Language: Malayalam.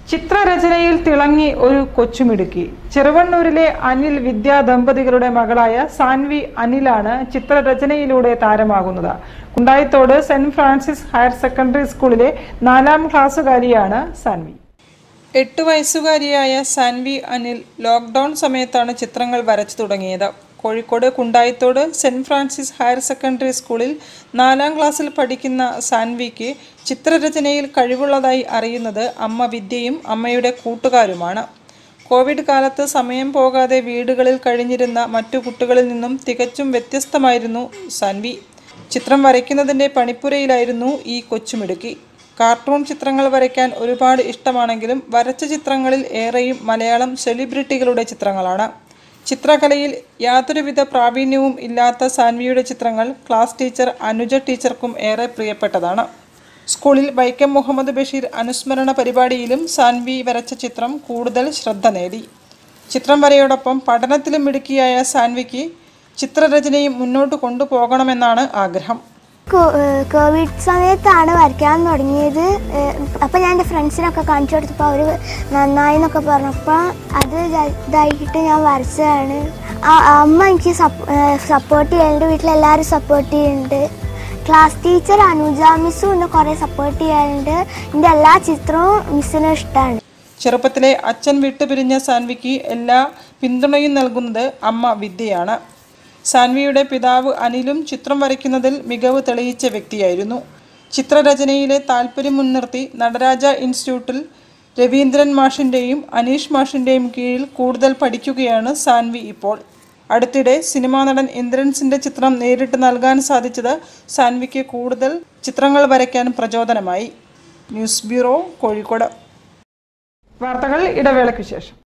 ചിത്രരചനയിൽ തിളങ്ങി ഒരു കൊച്ചുമിടുക്കി ചെറുവണ്ണൂരിലെ അനിൽ വിദ്യാ ദമ്പതികളുടെ മകളായ സാൻവി അനിലാണ് ചിത്രരചനയിലൂടെ താരമാകുന്നത് Kundayithode saint Francis higher secondary സ്കൂളിലെ നാലാം ക്ലാസ്സുകാരിയാണ് സാൻവി എട്ട് വയസ്സുകാരിയായ സാൻവി അനിൽ ലോക്ക്ഡൗൺ സമയത്താണ് ചിത്രങ്ങൾ വരച്ചു തുടങ്ങിയത് Kozhikode Kundayithode saint Francis higher secondary സ്കൂളിൽ നാലാം ക്ലാസ്സിൽ പഠിക്കുന്ന സാൻവിക്ക് ചിത്രരചനയിൽ കഴിവുള്ളതായി അറിയുന്നത് അമ്മ വിദ്യയും അമ്മയുടെ കൂട്ടുകാരുമാണ് കോവിഡ് കാലത്ത് സമയം പോകാതെ വീടുകളിൽ കഴിഞ്ഞിരുന്ന മറ്റു കുട്ടികളിൽ നിന്നും തികച്ചും വ്യത്യസ്തമായിരുന്നു സാൻവി ചിത്രം വരയ്ക്കുന്നതിൻ്റെ പണിപ്പുരയിലായിരുന്നു ഈ കൊച്ചുമിടുക്കി കാർട്ടൂൺ ചിത്രങ്ങൾ വരയ്ക്കാൻ ഒരുപാട് ഇഷ്ടമാണെങ്കിലും വരച്ച ചിത്രങ്ങളിൽ ഏറെയും മലയാളം സെലിബ്രിറ്റികളുടെ ചിത്രങ്ങളാണ് ചിത്രകലയിൽ യാതൊരുവിധ പ്രാവീണ്യവും ഇല്ലാത്ത സാൻവിയുടെ ചിത്രങ്ങൾ ക്ലാസ് ടീച്ചർ അനുജ ടീച്ചർക്കും ഏറെ പ്രിയപ്പെട്ടതാണ് സ്കൂളിൽ വൈക്കം മുഹമ്മദ് ബഷീർ അനുസ്മരണ പരിപാടിയിലും സാൻവി വരച്ച ചിത്രം കൂടുതൽ ശ്രദ്ധ നേടി ചിത്രം വരയോടൊപ്പം പഠനത്തിലും മിടുക്കിയായ സാൻവിക്ക് ചിത്രരചനയും മുന്നോട്ട് കൊണ്ടുപോകണമെന്നാണ് ആഗ്രഹം കോ- ഏഹ് കോവിഡ് സമയത്താണ് വരയ്ക്കാൻ തുടങ്ങിയത് ഏഹ് അപ്പം ഞാൻ എൻ്റെ ഫ്രണ്ട്സിനൊക്കെ കാണിച്ചു കൊടുത്തപ്പോൾ അവർ നന്നായി എന്നൊക്കെ പറഞ്ഞപ്പോൾ അത് ഇതാ- ഇതായിട്ട് ഞാൻ വരച്ചതാണ് ആ- അമ്മ എനിക്ക് സപ്പോർട്ട് ചെയ്യുന്നുണ്ട് വീട്ടിലെല്ലാവരും സപ്പോർട്ട് ചെയ്യുന്നുണ്ട് ക്ലാസ് ടീച്ചർ അനുജ മിസ്സും എന്നെ കുറേ സപ്പോർട്ട് ചെയ്യാറുണ്ട് എൻ്റെ എല്ലാ ചിത്രവും മിസ്സിനും ഇഷ്ടമാണ് ചെറുപ്പത്തിലെ അച്ഛൻ വിട്ടുപിരിഞ്ഞ സാൻവിക്ക് എല്ലാ പിന്തുണയും നൽകുന്നത് അമ്മ വിദ്യയാണ് സാൻവിയുടെ പിതാവ് അനിലും ചിത്രം വരയ്ക്കുന്നതിൽ മികവ് തെളിയിച്ച വ്യക്തിയായിരുന്നു ചിത്രരചനയിലെ താല്പര്യം മുൻനിർത്തി നടരാജ ഇൻസ്റ്റിറ്റ്യൂട്ടിൽ രവീന്ദ്രൻ മാഷിൻ്റെയും അനീഷ് മാഷിൻ്റെയും കീഴിൽ കൂടുതൽ പഠിക്കുകയാണ് സാൻവി ഇപ്പോൾ അടുത്തിടെ സിനിമാ നടൻ ഇന്ദ്രൻസിൻ്റെ ചിത്രം നേരിട്ട് നൽകാൻ സാധിച്ചത് സാൻവിക്ക് കൂടുതൽ ചിത്രങ്ങൾ വരയ്ക്കാൻ പ്രചോദനമായി ന്യൂസ് ബ്യൂറോ കോഴിക്കോട് വാർത്തകൾ ഇടവേളയ്ക്ക് ശേഷം